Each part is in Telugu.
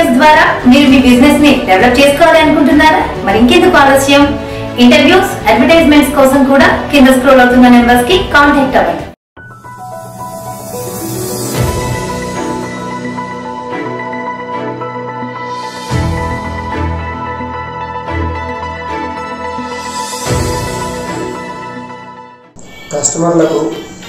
ఇంటర్వ్యూస్ ద్వారా మీరు మీ బిజినెస్ ని డెవలప్ చేసుకోవాలి అనుకుంటున్నారా మరి ఇంకెందుకు ఆలస్యం ఇంటర్వ్యూస్ అడ్వర్టైజ్మెంట్స్ కోసం కూడా కింద స్క్రోల్ అవుతున్న నెంబర్స్ కి కాంటాక్ట్ అవ్వండి కస్టమర్లకు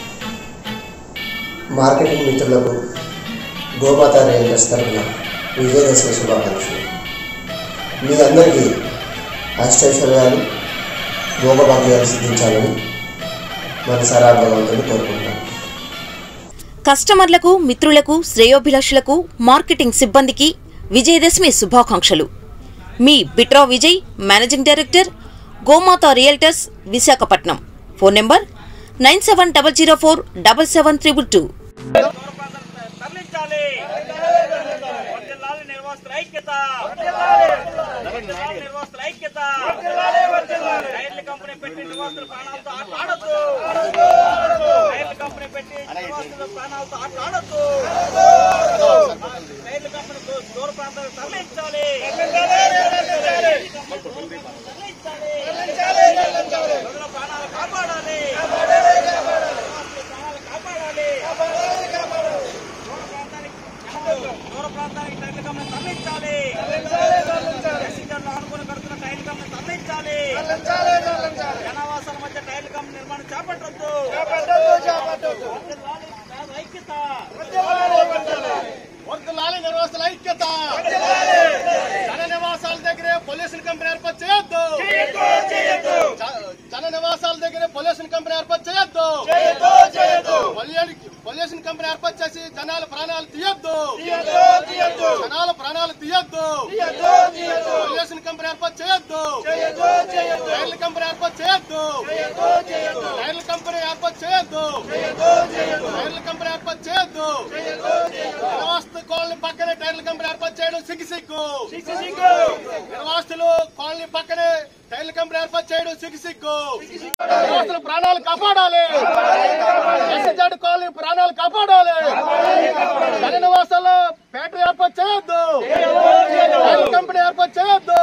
మార్కెటింగ్ మిత్రులకు గోమాత రియల్టర్స్ తరఫున విజయదశమి శుభాకాంక్షలు మీ అందరికీ అష్టైశ్వర్యాలు భోగభాగ్యాలు సిద్ధించాలని మనసారా భగవంతుని కోరుకుంటాను కస్టమర్లకు మిత్రులకు శ్రేయోభిలాషులకు మార్కెటింగ్ సిబ్బందికి విజయదశమి శుభాకాంక్షలు మీ Bitra Vijay managing director Gomatha realtors Visakhapatnam phone number nine seven double zero four double seven triple two తరలించాలి వర్ధిల్లాలి నిర్వాసితుల ఐక్యత వర్ధిల్లాలి నిర్వాసితుల ఐక్యత రైలు కంపెనీ పెట్టి నిర్వాసితుల ప్రాణాలతో ఆటలాడొద్దు రైలు కంపెనీ పెట్టి నిర్వాసితుల ప్రాణాలతో ఆటలాడొద్దు రైలు కంపెనీ దూ- దూర ప్రాంతాలకు తరలించాలి తరలించాలి ప్రజల ప్రాణాలు కాపాడాలి కాపాడాలి దూర ప్రాంతానికి టైర్ల కంపెనీ తరలించాలి ఎస్సీజర్లు ఆనుకుని కడుతున్న టైర్ల కంపెనీ తరలించాలి జనావాసాల మధ్య టైర్ల కంపెనీ నిర్మాణం చేపట్టొద్దు వర్ధిల్లాలి పేదల ఐక్యత వర్ధిల్లాలి నిర్వాసుల ఐక్యత జన నివాసాల దగ్గరే పొల్యూషన్ కంపెనీ ఏర్పాటు చేయొద్దు జ- జన నివాసాల దగ్గరే పొల్యూషన్ కంపెనీ ఏర్పాటు చేయొద్దు పొల్యూ- పొల్యూషన్ కంపెనీ ఏర్పాటు చేసి జనాల ప్రాణాలు తీయొద్దు జనాల ప్రాణాలు తీయొద్దు పొల్యూషన్ కంపెనీ ఏర్పాటు చేయొద్దు రైలు కంపెనీ ఏర్పాటు చేయొద్దు రైలు కంపెనీ ఏర్పాటు చేయొద్దు రైలు కంపెనీ ఏర్పాటు చేయొద్దు నిర్వాసిత కాలనీ పక్కనే టైర్ల కంపెనీ ఏర్పాటు చేయడం సిగ్గు సిగ్గు నిర్వాసితులు కాలనీ పక్కనే టైర్ల కంపెనీ ఏర్పాటు చేయడం సిగ్గు సిగ్గు నిర్వాసితుల ప్రాణాలు కాపాడాలి ఎస్ఎస్జెడ్ కాలనీ ప్రాణాలు కాపాడాలి జన నివాసాల్లో ఫ్యాక్టరీ ఏర్పాటు చేయొద్దు టైర్ల కంపెనీ ఏర్పాటు చేయొద్దు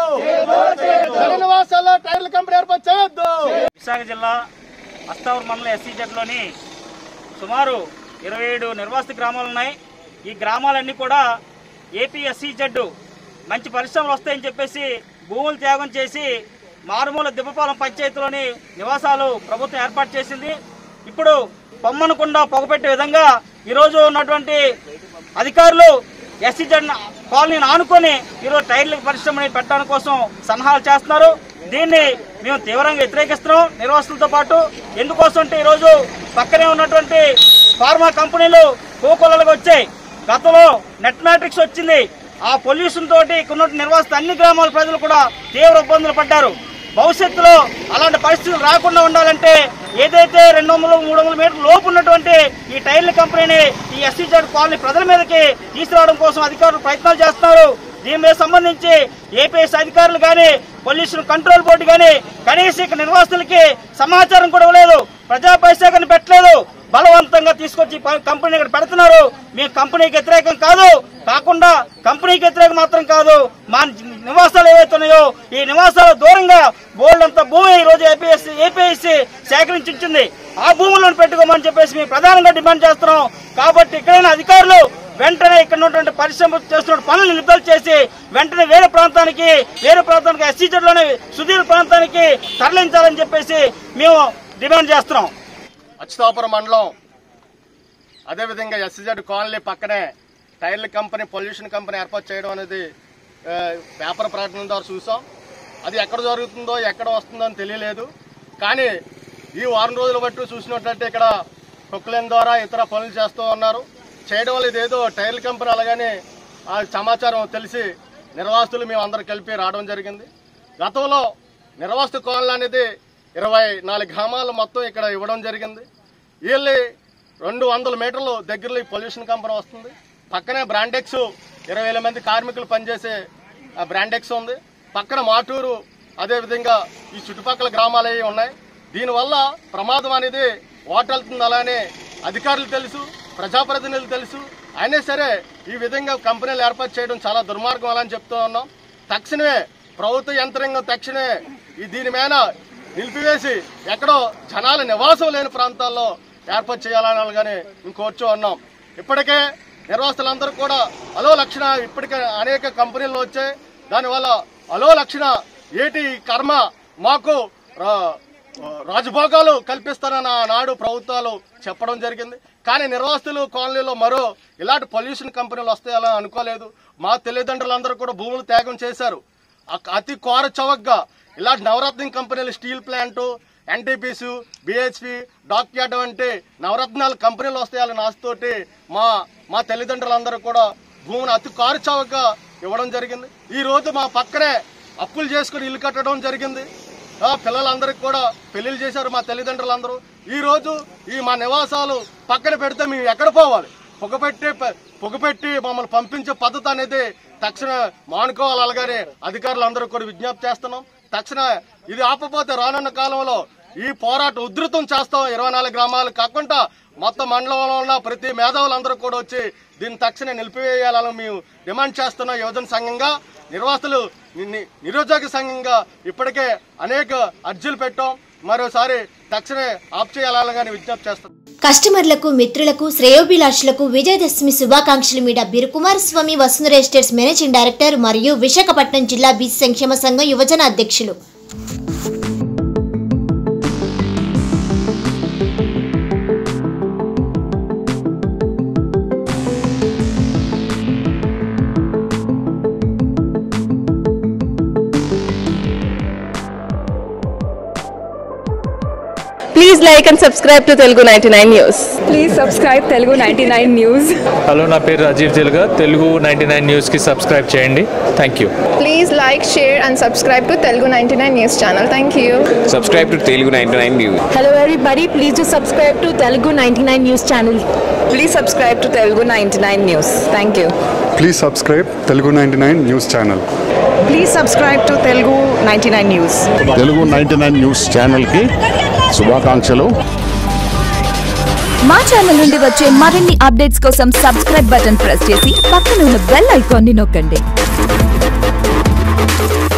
జన నివాసాల్లో టైర్ల కంపెనీ ఏర్పాటు చేయొద్దు విశాఖ జిల్లా అస్తావూరు మండలం ఎస్సీజెడ్లోని సుమారు ఇరవై ఏడు నిర్వాసిత గ్రామాలు ఉన్నాయి ఈ గ్రామాలన్నీ కూడా ఏపీ ఎస్సీజెడ్ మంచి పరిశ్రమలు వస్తాయని చెప్పేసి భూములు త్యాగం చేసి మారుమూల దిబ్బపాలెం పంచాయతీలోని నివాసాలు ప్రభుత్వం ఏర్పాటు చేసింది ఇప్పుడు పొమ్మనకుండా పొగపెట్టే విధంగా ఈరోజు ఉన్నటువంటి అధికారులు ఎస్సీజెడ్ కాలనీని ఆనుకొని ఈరోజు టైర్ల పరిశ్రమని పెట్టడానికి కోసం సన్నాహాలు చేస్తున్నారు దీన్ని మేము తీవ్రంగా వ్యతిరేకిస్తున్నాం నిర్వాసులతో పాటు ఎందుకోసం అంటే ఈరోజు పక్కనే ఉన్నటువంటి ఫార్మా కంపెనీలు కోకొల్లలుగా వచ్చాయి గతంలో నెట్ మ్యాట్రిక్స్ వచ్చింది ఆ పొల్యూషన్ తోటి ఇక్కడ ఉన్న నిర్వాసిత అన్ని గ్రామాల ప్రజలు కూడా తీవ్ర ఇబ్బందులు పడ్డారు భవిష్యత్తులో అలాంటి పరిస్థితులు రాకుండా ఉండాలంటే ఏదైతే రెండు వందలు మూడు వందల మీటర్ల లోపు ఉన్నటువంటి ఈ టైర్ల కంపెనీని ఈ ఎస్సీ జడ్ కాలనీ ప్రజల మీదకి తీసుకురావడం కోసం అధికారులు ప్రయత్నాలు చేస్తున్నారు దీని మీద సంబంధించి ఏపీఎస్ అధికారులు కానీ పొల్యూషన్ కంట్రోల్ బోర్డు కానీ కనీసం ఇక్కడ నిర్వాసితులకి సమాచారం కూడా ఇవ్వలేదు ప్రజా పైశాఖని పెట్టలేదు బలవంతంగా తీసుకొచ్చి ప- కంపెనీ ఇక్కడ పెడుతున్నారు మేము కంపెనీకి వ్యతిరేకం కాదు కాకుండా కంపెనీకి వ్యతిరేకం మాత్రం కాదు మా నివాసాలు ఏవైతే ఉన్నాయో ఈ నివాసాల దూరంగా బోల్డ్ అంత భూమి ఈ రోజు ఏపీఎస్ ఏపీఎస్సీ సేకరించి ఉంచింది ఆ భూములను పెట్టుకోమని చెప్పేసి మేము ప్రధానంగా డిమాండ్ చేస్తున్నాం కాబట్టి ఇక్కడైనా అధికారులు వెంటనే ఇక్కడ ఉన్నటువంటి పరిశ్రమ చేస్తున్న పనులు నిలుపుదల చేసి వెంటనే వేరే ప్రాంతానికి వేరే ప్రాంతానికి ఎస్సీజెడ్లోని సుదీర్ ప్రాంతానికి తరలించాలని చెప్పేసి మేము డిమాండ్ చేస్తున్నాం అచ్యుతాపురం మండలం అదేవిధంగా ఎస్సీజెడ్ కాలనీ పక్కనే టైర్ల కంపెనీ పొల్యూషన్ కంపెనీ ఏర్పాటు చేయడం అనేది ఆ, పేపర్ ప్రకటన ద్వారా చూసాం అది ఎక్కడ జరుగుతుందో ఎక్కడ వస్తుందో అని తెలియలేదు కానీ ఈ వారం రోజుల బట్టి చూసినట్లయితే ఇక్కడ కుక్లైన్ ద్వారా ఇతర పనులు చేస్తూ ఉన్నారు చేయడం వల్ల ఇదేదో టైర్ల కంపెనీ అలాగని ఆ సమాచారం తెలిసి నిర్వాసితులు మేము అందరం కలిపి రావడం జరిగింది గతంలో నిర్వాసిత కాలనీ అనేది ఇరవై నాలుగు గ్రామాలు మొత్తం ఇక్కడ ఇవ్వడం జరిగింది వీళ్ళి రెండు వందల మీటర్లు దగ్గరలో ఈ పొల్యూషన్ కంపెనీ వస్తుంది పక్కనే బ్రాండెక్స్ ఇరవై వేల మంది కార్మికులు పనిచేసే ఆ బ్రాండెక్స్ ఉంది పక్కన మాటూరు అదేవిధంగా ఈ చుట్టుపక్కల గ్రామాలు అవి ఉన్నాయి దీనివల్ల ప్రమాదం అనేది ఓటెళ్తుంది అలానే అధికారులు తెలుసు ప్రజాప్రతినిధులు తెలుసు అయినా సరే ఈ విధంగా కంపెనీలు ఏర్పాటు చేయడం చాలా దుర్మార్గం అలా అని చెప్తూ ఉన్నాం తక్షణమే ప్రభుత్వ యంత్రాంగం తక్షణమే ఈ దీని మీద నిలిపివేసి ఎక్కడో జనాల నివాసం లేని ప్రాంతాల్లో ఏర్పాటు చేయాలని కానీ మేము కోరుచూ ఉన్నాం ఇప్పటికే నిర్వాసితులందరూ కూడా అలో లక్షణ ఇప్పటికే అనేక కంపెనీలు వచ్చాయి దానివల్ల అలో లక్షణ ఏటి కర్మ మాకు రా- రాజభోగాలు కల్పిస్తారన్న నాడు ప్రభుత్వాలు చెప్పడం జరిగింది కానీ నిర్వాసితులు కాలనీలో మరో ఇలాంటి పొల్యూషన్ కంపెనీలు వస్తాయని అనుకోలేదు మా తల్లిదండ్రులందరూ కూడా భూములు త్యాగం చేశారు అ- అతి కోర చవకగా ఇలాంటి నవరత్న కంపెనీలు steel plant NTPC BHP dockyard వంటి నవరత్నాల కంపెనీలు వస్తాయని ఆశతోటి మా మా తల్లిదండ్రులందరూ కూడా భూమిని అతి కారు చవకగా ఇవ్వడం జరిగింది ఈ రోజు మా పక్కనే అప్పులు చేసుకుని ఇల్లు కట్టడం జరిగింది ఆ పిల్లలందరికీ కూడా పెళ్లిళ్ళు చేశారు మా తల్లిదండ్రులందరూ ఈ రోజు ఈ మా నివాసాలు పక్కన పెడితే మేము ఎక్కడ పోవాలి పొగపెట్టి పొగపెట్టి మమ్మల్ని పంపించే పద్ధతి అనేది తక్షణ మానుకోవాలి అలాగని అధికారులందరూ కూడా విజ్ఞప్తి చేస్తున్నాం తక్షణ ఇది ఆపపోతే రానున్న కాలంలో ఈ పోరాటం ఉధృతం చేస్తాం ఇరవై నాలుగు గ్రామాలు కాకుండా మొత్తం మండలంలో ఉన్న ప్రతి మేధావులందరూ కూడా వచ్చి దీన్ని తక్షణ నిలిపివేయాలని మేము డిమాండ్ చేస్తున్నాం యువజన సంఘంగా నిర్వాసులు ని- ని- నిరుద్యోగ సంఘంగా ఇప్పటికే అనేక అర్జీలు పెట్టాం మరోసారి తక్షణమే ఆఫ్ చేయాలని కానీ విజ్ఞప్తి చేస్తాం కస్టమర్లకు మిత్రులకు శ్రేయోభిలాషులకు విజయదశమి శుభాకాంక్షలు మీద Beeru Kumaraswamy Vasundhara estates managing director మరియు విశాఖపట్నం జిల్లా బీసీ సంక్షేమ సంఘం యువజన అధ్యక్షులు Please like and subscribe to Telugu 99 News. Please subscribe Telugu ninety nine news hello నా పేరు రాజీవ్ తెలుగా తెలుగు నైంటీ నైన్ న్యూస్కి సబ్స్క్రైబ్ చేయండి thank you Please like, share and subscribe to Telugu 99 News channel. Thank you. subscribe to Telugu 99 News. Hello everybody please to subscribe to Telugu ninety nine news channel please subscribe to Telugu ninety nine news thank you please subscribe Telugu ninety nine news channel please subscribe to Telugu ninety nine news Telugu ninety nine news ఛానల్కి శుభాకాంక్షలు మా ఛానల్ నుండి వచ్చే మరిన్ని అప్డేట్స్ కోసం సబ్స్క్రైబ్ బటన్ ప్రెస్ చేసి పక్కన ఉన్న బెల్ ఐకాన్ని నొక్కండి